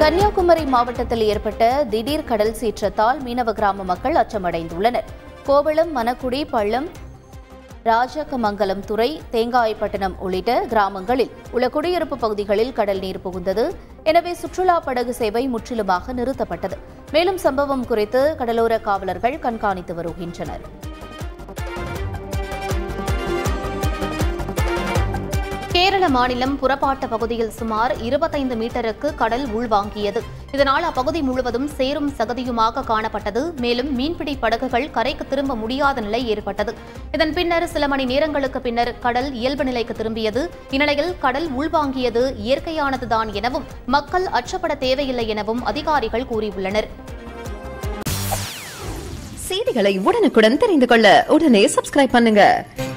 கன்னியாகுமரி மாவட்டத்தில் ஏற்பட்ட திடீர் கடல் சீற்றத்தால் மீனவ கிராம மக்கள் அச்சமடைந்துள்ளனர் கோவளம் மணக்குடி பள்ளம் ராஜகமங்கலம் துறை தேங்காய்பட்டினம் உள்ளிட்ட கிராமங்களில் உள்ள குடியிருப்பு பகுதிகளில் கடல் நீர் புகுந்தது எனவே சுற்றுலா படகு சேவை முற்றிலுமாக நிறுத்தப்பட்டது மேலும் சம்பவம் குறித்து கடலோர காவலர்கள் கண்காணித்து வருகின்றனர் கேரள மாநிலம் புறப்பாட்ட பகுதியில் சுமார் இருபத்தைந்து மீட்டருக்கு கடல் உள்வாங்கியது இதனால் அப்பகுதி முழுவதும் சேரும் சகதியுமாக காணப்பட்டது மேலும் மீன்பிடி படகுகள் கரைக்கு திரும்ப முடியாத நிலை ஏற்பட்டது இதன் பின்னர் சில மணி நேரங்களுக்கு பின்னர் கடல் இயல்பு நிலைக்கு திரும்பியது இந்நிலையில் கடல் உள்வாங்கியது இயற்கையானதுதான் எனவும் மக்கள் அச்சப்பட தேவையில்லை எனவும் அதிகாரிகள் கூறியுள்ளனர் செய்திகளை உடனுக்குடன் தெரிந்து கொள்ள உடனே சப்ஸ்கிரைப் பண்ணுங்க